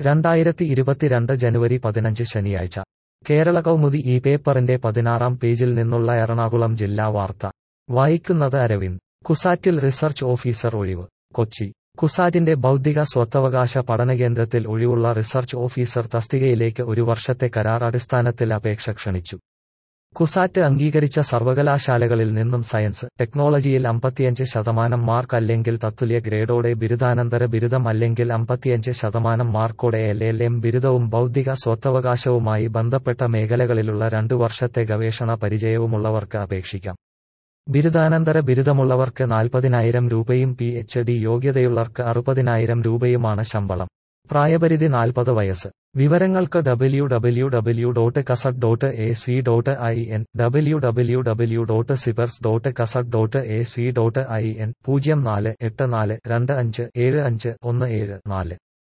രണ്ടായിരത്തി ഇരുപത്തിരണ്ട് ജനുവരി പതിനഞ്ച് ശനിയാഴ്ച കേരള കൗമുദി ഈ പേപ്പറിന്റെ പതിനാറാം പേജിൽ നിന്നുള്ള എറണാകുളം ജില്ലാ വാർത്ത വായിക്കുന്നത് അരവിന്ദ് കുസാറ്റിൽ റിസർച്ച് ഓഫീസർ ഒഴിവ് കൊച്ചി കുസാറ്റിന്റെ ബൗദ്ധിക സ്വത്തവകാശ പഠനകേന്ദ്രത്തിൽ ഒഴിവുള്ള റിസർച്ച് ഓഫീസർ തസ്തികയിലേക്ക് ഒരു വർഷത്തെ കരാർ അടിസ്ഥാനത്തിൽ അപേക്ഷ ക്ഷണിച്ചു കുസാറ്റ് അംഗീകരിച്ച സർവകലാശാലകളിൽ നിന്നും സയൻസ് ടെക്നോളജിയിൽ അമ്പത്തിയഞ്ച് ശതമാനം മാർക്ക് അല്ലെങ്കിൽ തത്തുല്യ ഗ്രേഡോടെ ബിരുദാനന്തര ബിരുദം അല്ലെങ്കിൽ അമ്പത്തിയഞ്ച് ശതമാനം മാർക്കോടെ എൽ എൽ എം ബിരുദവും ബൗദ്ധിക സ്വത്തവകാശവുമായി ബന്ധപ്പെട്ട മേഖലകളിലുള്ള രണ്ടു വർഷത്തെ ഗവേഷണ പരിചയവുമുള്ളവർക്ക് അപേക്ഷിക്കാം ബിരുദാനന്തര ബിരുദമുള്ളവർക്ക് നാൽപ്പതിനായിരം രൂപയും പി എച്ച് ഡി യോഗ്യതയുള്ളവർക്ക് അറുപതിനായിരം രൂപയുമാണ് ശമ്പളം പ്രായപരിധി നാൽപ്പത് വയസ്സ് വിവരങ്ങൾക്ക് W W W dot CUSAT dot A C dot I N W W W dot cybers dot CUSAT dot A C dot I N പൂജ്യം നാല് എട്ട് നാല് രണ്ട് അഞ്ച് ഏഴ് അഞ്ച് ഒന്ന് ഏഴ് നാല്